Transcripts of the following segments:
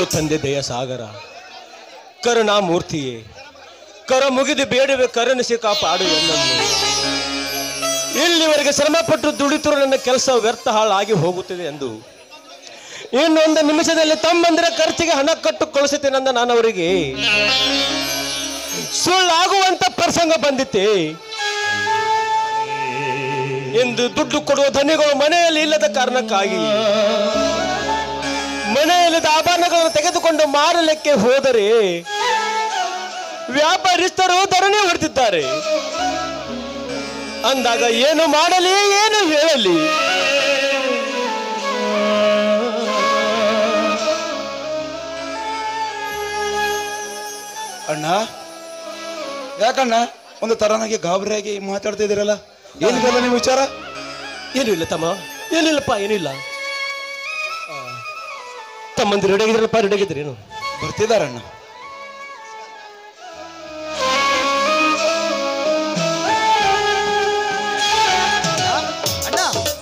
ತಂದೆ ದಯ ಸಾಗರ ಕರುಣಾಮೂರ್ತಿಯೇ ಕರ ಮುಗಿದು ಬೇಡುವೆ ಕರುಣಿಸಿ ಕಾಪಾಡು ಎನ್ನನ್ನು ಇಲ್ಲಿವರೆಗೆ ಶ್ರಮಪಟ್ಟು ದುಡಿತರು ನನ್ನ ಕೆಲಸ ವ್ಯರ್ಥ ಹಾಳಾಗಿ ಹೋಗುತ್ತದೆ ಎಂದು ಇನ್ನೊಂದು ನಿಮಿಷದಲ್ಲಿ ತಮ್ಮಂದಿರ ಖರ್ಚಿಗೆ ಹಣ ಕಟ್ಟು ಕಳಿಸುತ್ತೇನೆಂದ ನಾನು ಅವರಿಗೆ ಸುಳ್ಳಾಗುವಂತ ಪ್ರಸಂಗ ಬಂದಿತ್ತೆ ಎಂದು ದುಡ್ಡು ಕೊಡುವ ಧನಿಗಳು ಮನೆಯಲ್ಲಿ ಇಲ್ಲದ ಕಾರಣಕ್ಕಾಗಿ ಮನೆಯಲ್ಲಿದ್ದ ಆಭರಣಗಳನ್ನು ತೆಗೆದುಕೊಂಡು ಮಾರಲಿಕ್ಕೆ ಹೋದರೆ ವ್ಯಾಪಾರಿಸ್ತರು ಧರಣಿ ಹೊಡೆದಿದ್ದಾರೆ ಅಂದಾಗ ಏನು ಮಾಡಲಿ ಏನು ಹೇಳಲಿ ಅಣ್ಣ ಯಾಕಣ್ಣ ಒಂದು ತರನಾಗಿ ಗಾಬರಿಯಾಗಿ ಮಾತಾಡ್ತಾ ಇದ್ದೀರಲ್ಲ ಏನಿದೆಲ್ಲ ನಿಮ್ಮ ವಿಚಾರ ಏನೂ ಇಲ್ಲ ತಮ್ಮ ಏನಿಲ್ಲಪ್ಪ ಏನಿಲ್ಲ ಆ, ತಮ್ಮಂದಿರು ರೆಡಿಯಾಗಿದ್ರಲ್ಲಪ್ಪ ರೆಡಿಯಾಗಿದ್ರೇನು ಬರ್ತಿದಾರಣ್ಣ ಅಣ್ಣ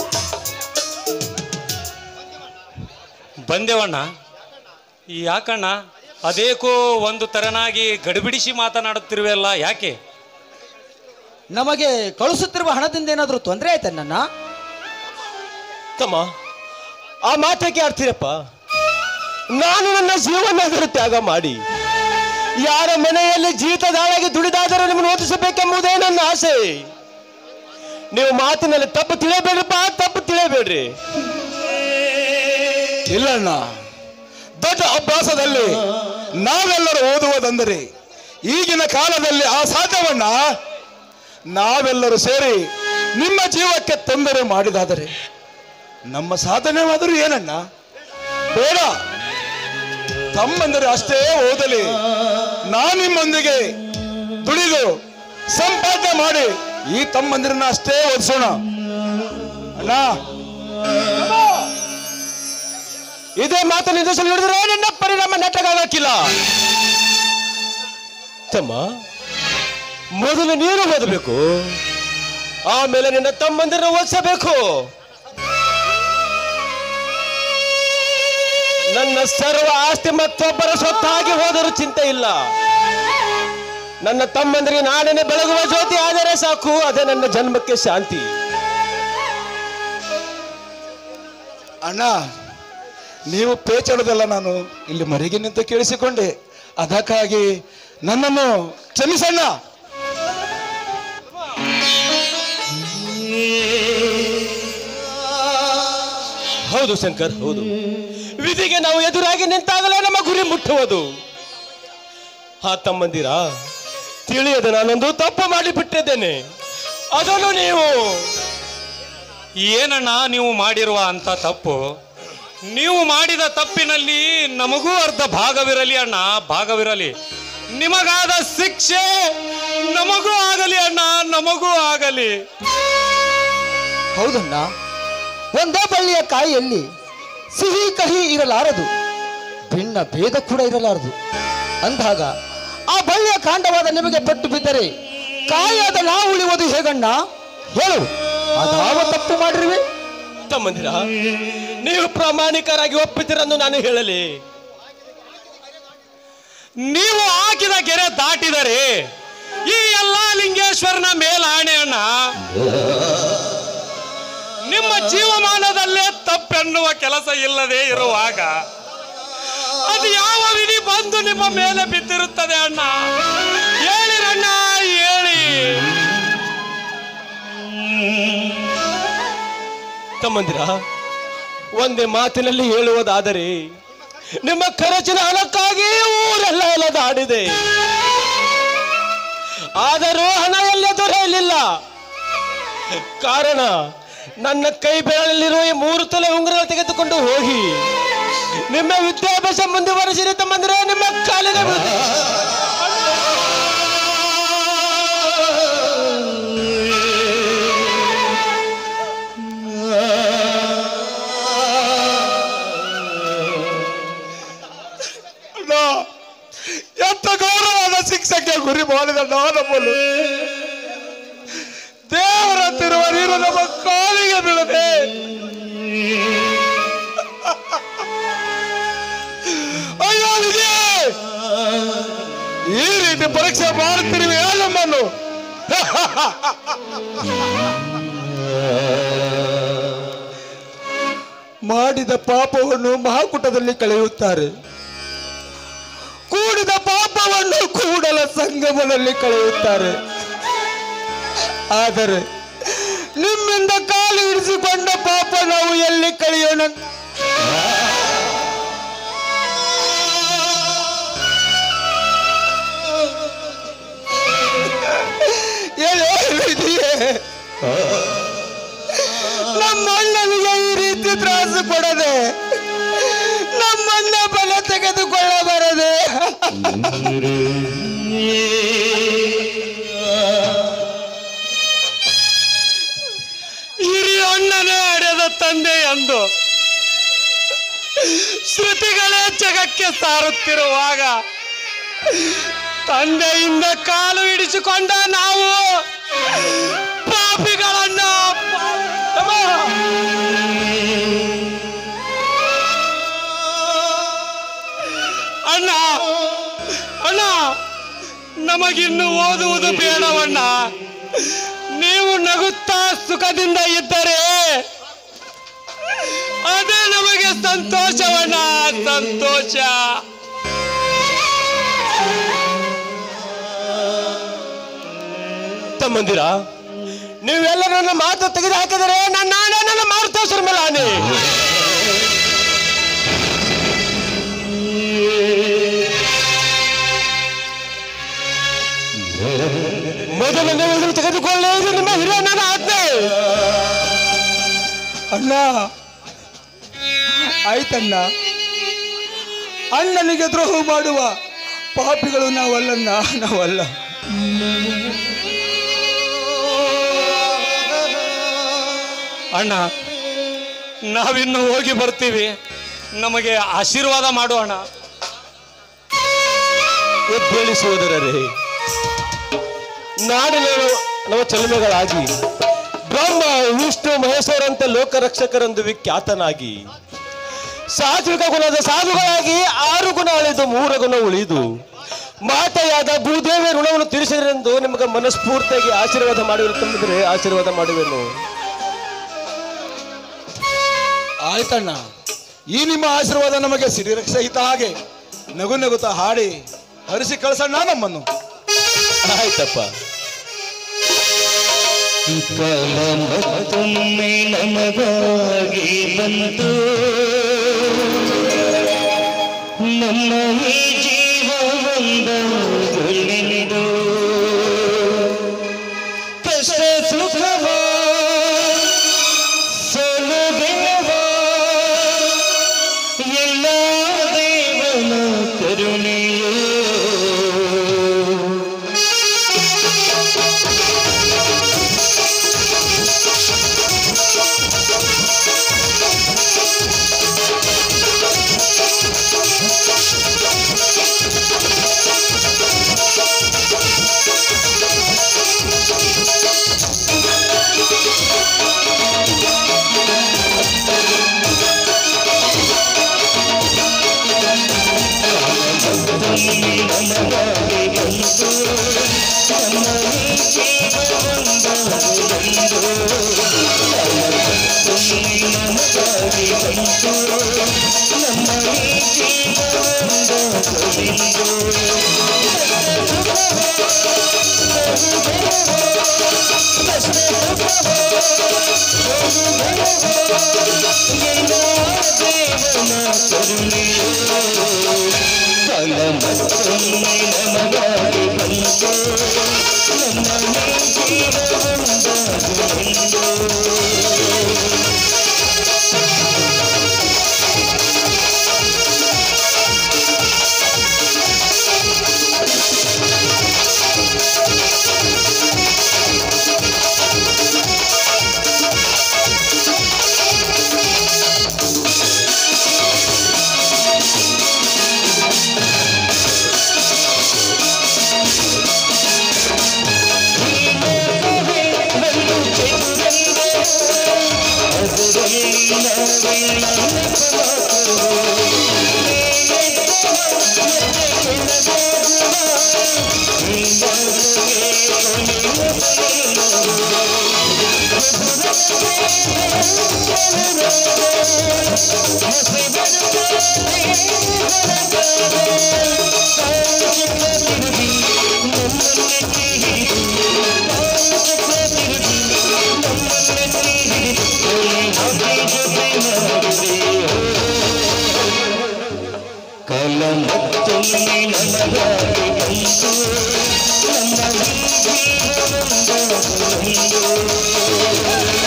ಬಂದೇವಣ್ಣ ಯಾಕಣ್ಣ ಅದೇಕೋ ಒಂದು ತರನಾಗಿ ಗಡಿಬಿಡಿಸಿ ಮಾತನಾಡುತ್ತಿರುವೆಲ್ಲ ಯಾಕೆ ನಮಗೆ ಕಳಿಸುತ್ತಿರುವ ಹಣದಿಂದ ಏನಾದರೂ ತೊಂದರೆ ಆಯ್ತಾ ನನ್ನ ತಮ್ಮ ಆ ಮಾತಕ್ಕೆ ಆಡ್ತೀರಪ್ಪ ನಾನು ನನ್ನ ಜೀವನ ತ್ಯಾಗ ಮಾಡಿ ಯಾರ ಮನೆಯಲ್ಲಿ ಜೀತದಾಳಾಗಿ ದುಡಿದಾದರೂ ನಿಮ್ಮನ್ನು ಓದಿಸಬೇಕೆಂಬುದೇ ನನ್ನ ಆಸೆ ನೀವು ಮಾತಿನಲ್ಲಿ ತಪ್ಪು ತಿಳಿಯಬೇಡ್ರಪ್ಪ ತಪ್ಪು ತಿಳಿಯಬೇಡ್ರಿ ಇಲ್ಲಣ್ಣ ದೊಡ್ಡ ಅಭ್ಯಾಸದಲ್ಲಿ ನಾವೆಲ್ಲರೂ ಓದುವುದಂದರೆ ಈಗಿನ ಕಾಲದಲ್ಲಿ ಅಸಾಧ್ಯವಣ್ಣ ನಾವೆಲ್ಲರೂ ಸೇರಿ ನಿಮ್ಮ ಜೀವಕ್ಕೆ ತೊಂದರೆ ಮಾಡಿದಾದರೆ ನಮ್ಮ ಸಾಧನೆವಾದರೂ ಏನಣ್ಣ ಬೇಡ ತಮ್ಮಂದರೆ ಅಷ್ಟೇ ಓದಲಿ ನಾನು ನಿಮ್ಮೊಂದಿಗೆ ದುಡಿದು ಸಂಪಾದನೆ ಮಾಡಿ ಈ ತಮ್ಮಂದಿರನ್ನ ಅಷ್ಟೇ ಓದಿಸೋಣ ಅಣ್ಣ ಇದೇ ಮಾತನ್ನು ನಿಲ್ಲಿಸಲು ಹಿಡಿದ್ರೆ ನಿನ್ನ ಪರಿಣಾಮ ನೆಟ್ಟಗಾಗಕ್ಕಿಲ್ಲ ತಮ್ಮ ಮೊದಲು ನೀನು ಓದಬೇಕು ಆಮೇಲೆ ನಿನ್ನ ತಮ್ಮಂದಿರನ್ನ ಓದಿಸಬೇಕು ನನ್ನ ಸರ್ವ ಆಸ್ತಿ ಮತ್ತೊಬ್ಬರ ಸ್ವತ್ತಾಗಿ ಹೋದರೂ ಚಿಂತೆ ಇಲ್ಲ ನನ್ನ ತಮ್ಮಂದಿರಿಗೆ ನಾನೇನೆ ಬೆಳಗುವ ಜ್ಯೋತಿ ಆದರೆ ಸಾಕು ಅದೇ ನನ್ನ ಜನ್ಮಕ್ಕೆ ಶಾಂತಿ ಅಣ್ಣ ನೀವು ಪೇಚಾಡೋದಲ್ಲ ನಾನು ಇಲ್ಲಿ ಮರೆಗೆ ನಿಂತು ಕೇಳಿಸಿಕೊಂಡೆ ಅದಕ್ಕಾಗಿ ನನ್ನನ್ನು ಕ್ಷಮಿಸಣ್ಣ ಹೌದು ಶಂಕರ್ ಹೌದು ವಿಧಿಗೆ ನಾವು ಎದುರಾಗಿ ನಿಂತಾಗಲೇ ನಮ್ಮ ಗುರಿ ಮುಟ್ಟುವುದು ಆ ತಮ್ಮಂದಿರ ತಿಳಿಯದೆ ನಾನೊಂದು ತಪ್ಪು ಮಾಡಿ ಬಿಟ್ಟಿದ್ದೇನೆ ಅದನ್ನು ನೀವು ಏನಣ್ಣ ನೀವು ಮಾಡಿರುವ ಅಂತ ತಪ್ಪು ನೀವು ಮಾಡಿದ ತಪ್ಪಿನಲ್ಲಿ ನಮಗೂ ಅರ್ಧ ಭಾಗವಿರಲಿ ಅಣ್ಣ ಭಾಗವಿರಲಿ ನಿಮಗಾದ ಶಿಕ್ಷೆ ನಮಗೂ ಆಗಲಿ ಅಣ್ಣ ನಮಗೂ ಆಗಲಿ ಹೌದಣ್ಣ ಒಂದೇ ಬಳ್ಳಿಯ ಕಾಯಿಯಲ್ಲಿ ಸಿಹಿ ಕಹಿ ಇರಲಾರದು ಭಿನ್ನ ಭೇದ ಕೂಡ ಇರಲಾರದು ಅಂದಾಗ ಆ ಬಳ್ಳಿಯ ಕಾಂಡವಾದ ನಿಮಗೆ ಪೆಟ್ಟು ಬಿದ್ದರೆ ಕಾಯಿಯಾದ ನಾವು ಉಳಿಯುವುದು ಹೇಗಣ್ಣ ಹೇಳು ಅದಾವ ತಪ್ಪು ಮಾಡಿರುವೆ ತಮ್ಮಂದಿರ ನೀವು ಪ್ರಾಮಾಣಿಕರಾಗಿ ಒಪ್ಪಿತಿರೆಂದು ನಾನು ಹೇಳಲಿ ನೀವು ಹಾಕಿದ ಗೆರೆ ದಾಟಿದರೆ ಈ ಎಲ್ಲಾ ಲಿಂಗೇಶ್ವರನ ಮೇಲಾಣೆ ಅಣ್ಣ ನಿಮ್ಮ ಜೀವಮಾನದಲ್ಲೇ ತಪ್ಪೆನ್ನುವ ಕೆಲಸ ಇಲ್ಲದೆ ಇರುವಾಗ ಅದು ಯಾವ ವಿಧಿ ಬಂದು ನಿಮ್ಮ ಮೇಲೆ ಬಿದ್ದಿರುತ್ತದೆ ಅಣ್ಣ ಹೇಳಿರಣ್ಣ ಹೇಳಿ ತಮ್ಮಂದಿರ ಒಂದೇ ಮಾತಿನಲ್ಲಿ ಹೇಳುವುದಾದರೆ ನಿಮ್ಮ ಖರ್ಚಿನ ಹಣಕ್ಕಾಗಿ ಊರೆಲ್ಲ ಎಲೆದಾಡಿದೆ ಆದರೂ ಹಣ ಎಲ್ಲ ದೊರೆಯಲಿಲ್ಲ ಕಾರಣ ನನ್ನ ಕೈ ಬೆರಳಲ್ಲಿರುವ ಈ ಮೂರು ತಲೆ ಉಂಗುರ ತೆಗೆದುಕೊಂಡು ಹೋಗಿ ನಿಮ್ಮ ವಿದ್ಯಾಭ್ಯಾಸ ಮುಂದುವರಿಸಿರಿ ತಮ್ಮಂದಿರ ನಿಮ್ಮ ಕಾಲಿಗೆ ಬೀಳ್ತೀನಿ. ಅಣ್ಣ, ಎಂತ ಗೌರವದ ಶಿಕ್ಷಕ್ಕೆ ಗುರಿ ಮಾಡಿದಣ್ಣ ನಮ್ಮನ್ನು ದೇವರಂತಿರುವ ನೀರು ನಮ್ಮ ಕಾಲಿಗೆ ಬೀಳದೆ ಅಯ್ಯೋ ಈ ರೀತಿ ಪರೀಕ್ಷೆ ಮಾಡುತ್ತಿರುವೆ ನಮ್ಮನ್ನು ಮಾಡಿದ ಪಾಪವನ್ನು ಮಹಾಕೂಟದಲ್ಲಿ ಕಳೆಯುತ್ತಾರೆ ಕೂಡಿದ ಪಾಪವನ್ನು ಕೂಡಲ ಸಂಗಮದಲ್ಲಿ ಕಳೆಯುತ್ತಾರೆ ಆದರೆ ನಿಮ್ಮಿಂದ ಕಾಲು ಇರಿಸಿಕೊಂಡ ಪಾಪ ನಾವು ಎಲ್ಲಿ ಕಳೆಯೋಣ ಎಲೆ ವಿಧಿಯೇ? ನಮ್ಮ ಅಣ್ಣನಿಗೆ ಈ ರೀತಿ ತ್ರಾಸು ಕೊಡದೆ ನಮ್ಮನ್ನ ಬಲ ತೆಗೆದುಕೊಳ್ಳಬಾರದೆ ಹಿರಿಯ ಅಣ್ಣನೇ ಅಡೆದ ತಂದೆ ಎಂದು ಶ್ರುತಿಗಳೇ ಜಗಕ್ಕೆ ಸಾರುತ್ತಿರುವಾಗ ತಂದೆಯಿಂದ ಕಾಲು ಹಿಡಿಸಿಕೊಂಡ ನಾವು ಪಾಪಿಗಳನ್ನ ಅಣ್ಣ ಅಣ್ಣ ನಮಗಿನ್ನು ಓದುವುದು ಬೇಡವಣ್ಣ ನೀವು ನಗುತ್ತಾ ಸುಖದಿಂದ ಇದ್ದರೆ ಅದೇ ನಮಗೆ ಸಂತೋಷವಣ್ಣ ಸಂತೋಷ ತಮ್ಮಂದಿರ ನೀವೆಲ್ಲ ನನ್ನ ಮಾತು ತೆಗೆದು ಹಾಕಿದರೆ ನನ್ನ ನಾನೇ ನನ್ನ ಮಾರುತೇಶ್ವರ ಮೇಲೆ ಆನೆ ಮೊದಲು ನೀವು ಇದನ್ನು ತೆಗೆದುಕೊಳ್ಳಿ ಇದು ನಿಮ್ಮ ಹಿರಿಯ ನನ್ನ ಆಜ್ಞೆ ಅಣ್ಣ ಆಯ್ತಣ್ಣ ಅಣ್ಣನಿಗೆ ದ್ರೋಹ ಮಾಡುವ ಪಾಪಿಗಳು ನಾವಲ್ಲಣ್ಣ ನಾವಲ್ಲ ಅಣ್ಣ ನಾವಿನ್ನು ಹೋಗಿ ಬರ್ತೀವಿ ನಮಗೆ ಆಶೀರ್ವಾದ ಮಾಡು ಅಣ್ಣ ಎದ್ದೇಳಿ ಸೋದರರೇ ನಾಡಿನ ನಮ್ಮ ಚಲನೆಗಳಾಗಿ ಬ್ರಹ್ಮ ವಿಷ್ಣು ಮಹೇಶ್ವರಂತೆ ಲೋಕರಕ್ಷಕರೆಂದು ವಿಖ್ಯಾತನಾಗಿ ಸಾತ್ವಿಕ ಗುಣದ ಸಾಧುಗಳಾಗಿ ಆರು ಗುಣ ಅಳಿದು ಮೂರು ಗುಣ ಉಳಿದು ಮಾತೆಯಾದ ಭೂದೇವಿಯ ಋಣವನ್ನು ತೀರಿಸಿದರೆಂದು ನಿಮಗೆ ಮನಸ್ಫೂರ್ತಿಯಾಗಿ ಆಶೀರ್ವಾದ ಮಾಡುವೆ ತಂದಿದ್ರೆ ಆಶೀರ್ವಾದ ಮಾಡುವೆನು ಆಯ್ತಣ್ಣ ಈ ನಿಮ್ಮ ಆಶೀರ್ವಾದ ನಮಗೆ ಸಿರಿರಕ್ಷೆ ಇದ್ದ ಹಾಗೆ ನಗು ನಗುತ್ತಾ ಹಾಡಿ ಹರಿಸಿ ಕಳ್ಸಣ್ಣ ನಮ್ಮನ್ನು ಆಯ್ತಪ್ಪ ಮತ್ತೊಮ್ಮೆ ನಮಗಾಗಿ ಬಂತು ನಮ್ಮ ಈ ಜೀವ ಒಂದೊಂದು ಕಷ್ಟ ಸುಖವ ಸೋಲು ಗೆಲುವ ಎಲ್ಲ ದೇವನ ಕರುಣೆಯೋ ಿ ಕಾಲ ಮತ್ತೊಮ್ಮೆ ನಮಗಾಗಿ ಬಂತು ನಮ್ಮ ಈ ಜೀವನದ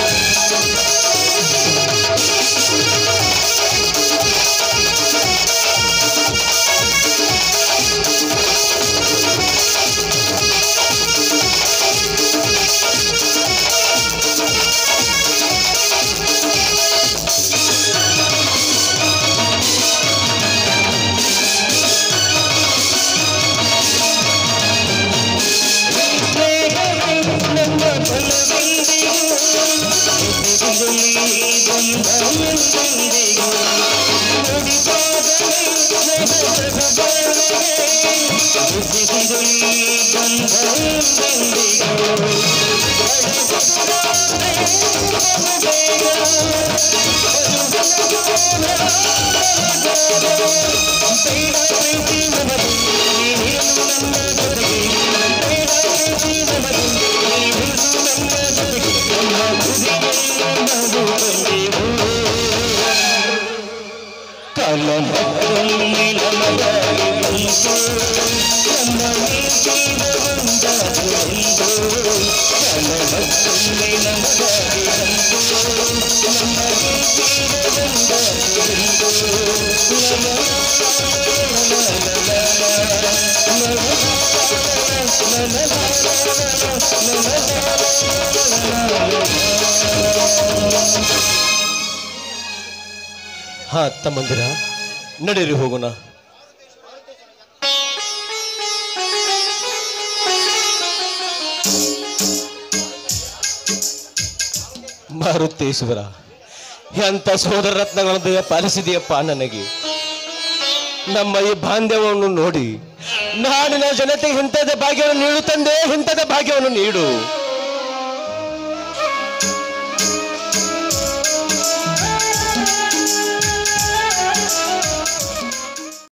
ನಮ್ಮ ಕಾಲ ಮತ್ತೊಮ್ಮೆ ನಮಗಾಗಿ ಬಂತು ನಮ್ಮ ಈ ಜೀವನದ ಒಂದು ಕಾಲ ಮತ್ತೊಮ್ಮೆ ನಮಗಾಗಿ ಬಂತು ನಮ್ಮ ಈ ಜೀವನದ ಹಾ ತಮ್ಮಂದಿರ ನಡೀರಿ ಹೋಗೋಣ ಮಾರುತೇಶ್ವರ ಎಂತ ಸೋದರ ರತ್ನಗಳ ದಯ ಪಾಲಿಸಿದೆಯಪ್ಪ ನನಗೆ ನಮ್ಮ ಈ ಬಾಂಧವ್ಯವನ್ನು ನೋಡಿ ನಾಡಿನ ಜನತೆಗೆ ಇಂಥದ ಭಾಗ್ಯವನ್ನು ನೀಡು ತಂದೆ ಇಂಥದ ಭಾಗ್ಯವನ್ನು ನೀಡು